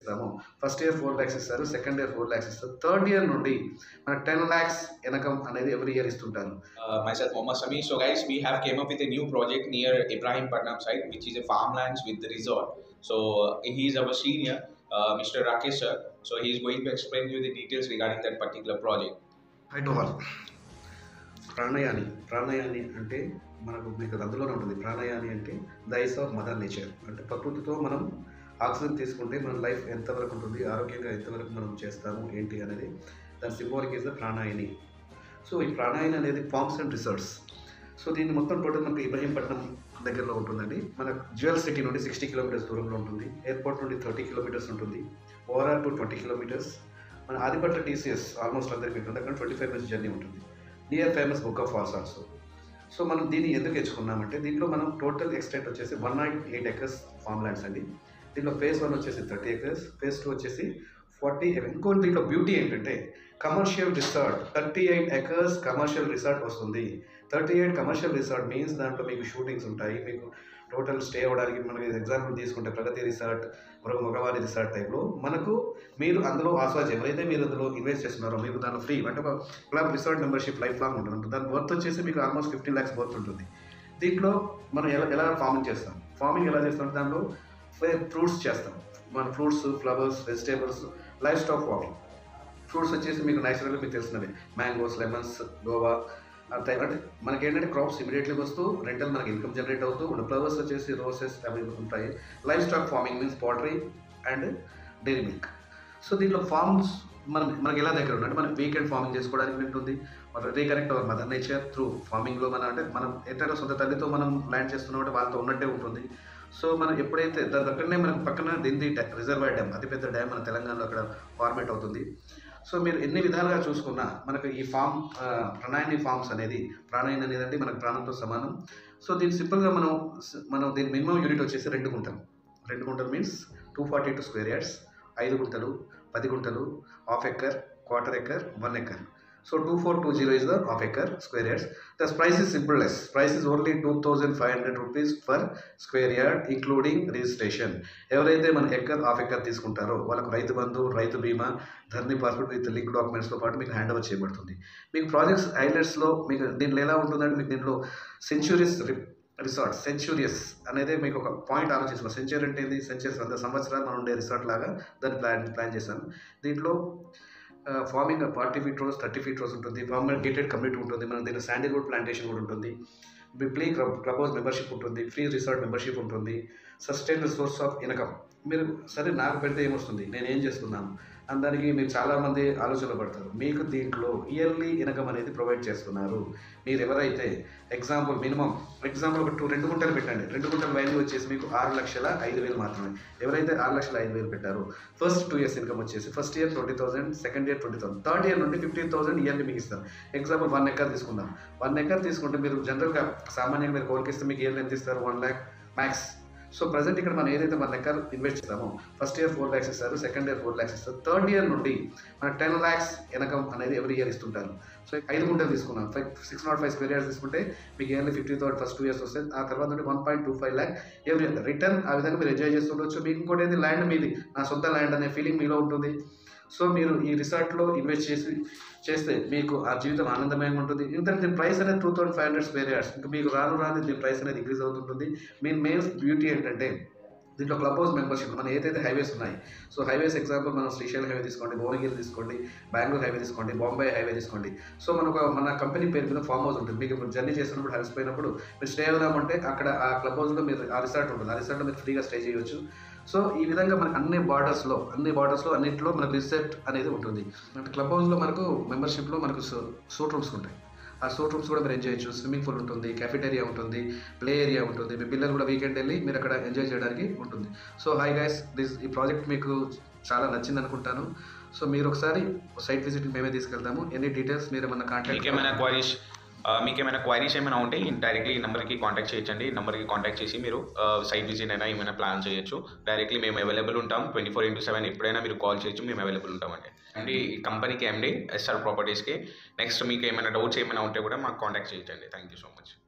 ఇస్తాము first year four lakhs ఇస్తారు second year four lakhs ఇస్తారు థర్డ్ ఇయర్ నుండి మనకు టెన్ ల్యాక్స్ ఇన్కమ్ అనేది ఎవ్రీ ఇయర్ ఇస్తుంటారు Uh, myself, Mohammad Sami. So, guys, we have came up with a new project near Ibrahim Patnam site, which is a farmlands with the resort. So, uh, he is our senior, uh, Mr. Rakesh sir. So, he is going to explain you the details regarding that particular project. Hi to all Pranayani Pranayani అంటే మనకు మీకు అది అందులోనే ఉంటుంది ప్రాణయాని అంటే this of mother nature అంటే ప్రకృతితో మనం ఆక్సిజన్ తీసుకుంటే మన లైఫ్ ఎంతవరకు ఉంటుంది ఆరోగ్యంగా ఎంతవరకు మనం చేస్తాము ఏంటి అనేది దాని symbolic is the Pranayani so ఈ ప్రాణాయని అనేది ఫార్మ్స్ అండ్ రిసర్ట్స్ సో దీన్ని మొత్తం టోటల్ మనకు ఇబ్రహీంపట్నం దగ్గరలో ఉంటుందండి మన జ్యువెల్ సిటీ నుండి సిక్స్టీ కిలోమీటర్స్ దూరంలో ఉంటుంది ఎయిర్పోర్ట్ నుండి థర్టీ కిలోమీటర్స్ ఉంటుంది ఓఆర్ఆర్ టు ట్వంటీ కిలోమీటర్స్ మన ఆదిపట్ల టీసీఎస్ ఆల్మోస్ట్ అందరికీ ఉంటుంది అక్కడ ట్వంటీ ఫైవ్ మినిట్స్ జర్నీ ఉంటుంది near famous book of falls also so మనం దీన్ని ఎందుకు ఎంచుకున్నామంటే దీంట్లో మనం టోటల్ ఎక్స్టెంట్ వచ్చేసి one naught eight acres farm lands అండి దీంట్లో ఫేజ్ వన్ వచ్చేసి థర్టీ ఎకర్స్ ఫేజ్ టూ వచ్చేసి ఫార్టీ ఇంకోటి దీంట్లో బ్యూటీ ఏంటంటే commercial resort thirty eight acres commercial resort వస్తుంది thirty eight commercial resort means దాంట్లో మీకు షూటింగ్స్ ఉంటాయి మీకు టోటల్ స్టే అవ్వడానికి మనకి ఎగ్జాంపుల్ తీసుకుంటే ప్రగతి రిసార్ట్ మరొక మగవారి రిసార్ట్ టైప్లో మనకు మీరు అందులో ఆస్వాజ్ ఎవరైతే మీరు అందులో ఇన్వెస్ట్ చేస్తున్నారో మీకు దాంట్లో ఫ్రీ అంటే ఒక club resort membership life long ఉంటుంది దాని వర్త్ వచ్చేసి మీకు ఆల్మోస్ట్ ఫిఫ్టీన్ ల్యాక్స్ వర్త్ ఉంటుంది దీంట్లో మనం ఎలా ఎలా ఫార్మింగ్ చేస్తాం ఫార్మింగ్ ఎలా చేస్తాం దాంట్లో ఫ్రూట్స్ చేస్తాం మన fruits flowers vegetables life stock farming fruits వచ్చేసి మీకు న్యాచురల్గా మీకు తెలిసినవి మ్యాంగోస్ లెమన్స్ గోవా అంతే అంటే మనకి ఏంటంటే క్రాప్స్ ఇమీడియట్లీ వస్తూ రెంటల్ మనకి ఇన్కమ్ జనరేట్ అవుతూ ఉన్న ఫ్లవర్స్ వచ్చేసి రోసెస్ అవి ఉంటాయి life stock farming means pottery and dairy milk so దీంట్లో ఫార్మ్స్ మనం మనకి ఎలా దగ్గర ఉందంటే మనం వీకెండ్ ఫార్మింగ్ చేసుకోవడానికి ఉంటుంది మన reconnect our mother nature through ఫార్మింగ్లో మన అంటే మనం ఎట్లా సొంత తల్లితో మనం ల్యాండ్ చేస్తున్నాం అంటే వాళ్ళతో ఉన్నట్టే ఉంటుంది సో మనం ఎప్పుడైతే దాని దగ్గరనే మనకు పక్కన దింది రిజర్వాయర్ డ్యామ్ అతిపెద్ద డ్యామ్ మన తెలంగాణలో అక్కడ ఫార్మేట్ అవుతుంది సో మీరు ఎన్ని విధాలుగా చూసుకున్నా మనకు ఈ ఫామ్ ప్రణాయని ఫార్మ్స్ అనేది ప్రాణాయని అనేది అంటే మనకు ప్రాణంతో సమానం సో దీన్ని సింపుల్గా మనం మనం దీని మినిమం యూనిట్ వచ్చేసి రెండు గుంటలు రెండు గుంటలు means two forty two square yards ఐదు గుంటలు పది గుంటలు half acre quarter acre one acre so two four two zero is the half acre square yards the price is simple less price is only two thousand five hundred rupees for square yard including registration ఎవరైతే మన acre half acre తీసుకుంటారో వాళ్ళకు రైతు Bandhu Rythu Bima Dharani passport with link డాక్యుమెంట్స్తో పాటు మీకు hand over చేయబడుతుంది మీకు ప్రాజెక్ట్స్ హైలైట్స్లో మీకు దీంట్లో ఎలా ఉంటుందంటే మీకు దీంట్లో సెంచురీస్ రిసార్ట్ సెంచురియస్ అనేది మీకు ఒక పాయింట్ ఆలోచిస్తున్నాం సెంచురీ అంటే ఏంది సెంచురీస్ వంద సంవత్సరాలు మనం ఉండే రిసార్ట్ లాగా దాన్ని ప్లాన్ ప్లాన్ చేశాను దీంట్లో farming forty feet rows thirty feet rows ఉంటుంది ఫార్మర్ గేటెడ్ కమ్యూనిటీ ఉంటుంది మన దీంట్లో శాండిల్వుడ్ ప్లాంటేషన్ కూడా ఉంటుంది play club club house membership ఉంటుంది ఫ్రీ రిసార్ట్ మెంబర్షిప్ ఉంటుంది సస్టైన్ సోర్స్ ఆఫ్ ఇన్కమ్ మీరు సరే నాకు పెడితే ఏమొస్తుంది నేను ఏం చేస్తున్నాను అని దానికి మీరు చాలామంది ఆలోచన పడతారు మీకు దీంట్లో ఇయర్లీ ఇన్కమ్ అనేది ప్రొవైడ్ చేస్తున్నారు మీరు ఎవరైతే ఎగ్జాంపుల్ మినిమం ఎగ్జాంపుల్ ఒక టూ రెండు గుంటలు పెట్టండి రెండు గుంటల వాల్యూ వచ్చేసి మీకు ఆరు లక్షల ఐదు వేలు మాత్రమే ఎవరైతే ఆరు లక్షల ఐదు వేలు పెట్టారో ఫస్ట్ టూ ఇయర్స్ ఇన్కమ్ వచ్చేసి first year twenty thousand second year twenty thousand third year నుండి ఫిఫ్టీన్ థౌసండ్ ఇయర్లీ మీకు ఇస్తారు ఎగ్జాంపుల్ వన్ ఎకర్ తీసుకుందాం వన్ ఎకర్ తీసుకుంటే మీరు జనరల్గా సామాన్యంగా మీరు కోరికిస్తే మీకు ఇయర్లీ ఎంత ఇస్తారు one lakh max so present ఇక్కడ మనం ఏదైతే మన లెక్క ఇన్వెస్ట్ చేస్తామో ఫస్ట్ ఇయర్ ఫోర్ ల్యాక్స్ ఇస్తారు సెకండ్ ఇయర్ ఫోర్ ల్యాక్స్ ఇస్తారు థర్డ్ ఇయర్ నుండి మన టెన్ ల్యాక్స్ ఇన్కమ్ అనేది ఎవ్రీ ఇయర్ ఇస్తుంటారు సో ఐదు గుంటలు తీసుకున్నాం five six not five square years తీసుకుంటే మీకు yearly fifty thousand first two years వస్తే ఆ తర్వాత నుండి one point two five lakh every year return ఆ విధంగా మీరు ఎంజాయ్ చేస్తుండొచ్చు మీకు ఇంకోటి ఏంది ల్యాండ్ మీది నా సొంత ల్యాండ్ అనే ఫీలింగ్ మీలో ఉంటుంది సో మీరు ఈ రిసార్ట్లో ఇన్వెస్ట్ చేసి చేస్తే మీకు ఆ జీవితం ఆనందమయంగా ఉంటుంది ఇంత దీని ప్రైస్ అనేది two thousand five hundred square yards ఇంకా మీకు రాను రాను దీని ప్రైస్ అనేది ఇంక్రీజ్ అవుతుంటుంది మీ మెయిన్ బ్యూటీ ఏంటంటే దీంట్లో క్లబ్ హౌస్ మెంబర్షిప్ మన ఏదైతే హైవేస్ ఉన్నాయి సో హైవేస్ ఎగ్జాంపుల్ మనం శ్రీశైలం హైవే తీసుకోండి భువనగిరి తీసుకోండి బెంగళూరు హైవే తీసుకోండి బాంబే హైవే తీసుకోండి సో మనకు ఒక- మన కంపెనీ పేరు మీద ఫామ్ హౌస్ ఉంటుంది మీకు జర్నీ చేసినప్పుడు అలసిపోయినప్పుడు మీరు స్టే అవుదామంటే అక్కడ ఆ క్లబ్ హౌస్లో మీరు ఆ రిసార్ట్ ఉంటుంది ఆ రిసార్ట్లో మీరు ఫ్రీగా స్టే చేయొచ్చు సో ఈ విధంగా మనకు అన్ని బార్డర్స్లో అన్ని బార్డర్స్లో అన్నింటిలో మనకు రిసార్ట్ అనేది ఉంటుంది అంటే క్లబ్ హౌస్లో మనకు మెంబర్షిప్లో మనకు సూట్ రూమ్స్ ఉంటాయి ఆ సూట్ రూమ్స్ కూడా మీరు ఎంజాయ్ చేయొచ్చు స్విమ్మింగ్ పూల్ ఉంటుంది క్యాఫిటేరియా ఉంటుంది ప్లే ఏరియా ఉంటుంది మీ పిల్లలు కూడా వీకెండ్ వెళ్ళి మీరు అక్కడ ఎంజాయ్ చేయడానికి ఉంటుంది సో హాయ్ గైస్ దిస్ ఈ ప్రాజెక్ట్ మీకు చాలా నచ్చింది అనుకుంటాను సో మీరు ఒకసారి సైట్ విజిట్ మేమే తీసుకెళ్తాము ఎనీ డీటెయిల్స్ మీరు ఏమన్నా మీకు ఏమైనా కాంటాక్ట్ క్వైరీస్ మీకు ఏమైనా క్వైరీస్ ఏమైనా ఉంటే డైరెక్ట్లీ ఈ నెంబర్కి కాంటాక్ట్ చేయొచ్చండి ఈ నెంబర్కి కాంటాక్ట్ చేసి మీరు సైట్ విజిట్ అయినా ఏమైనా ప్లాన్ చేయొచ్చు డైరెక్ట్లీ మేము అవైలబుల్ ఉంటాం ట్వంటీ ఫోర్ ఇంటూ సెవెన్ ఎప్పుడైనా మీరు కాల్ చేయొచ్చు మేము అవైలబుల్ ఉంటామండి అండ్ ఈ కంపెనీకి ఎండి ఎస్ఆర్ ప్రాపర్టీస్కి నెక్స్ట్ మీకు ఏమైనా డౌట్స్ ఏమైనా ఉంటే కూడా మాకు కాంటాక్ట్ చేయొచ్చండి థ్యాంక్ యూ సో మచ్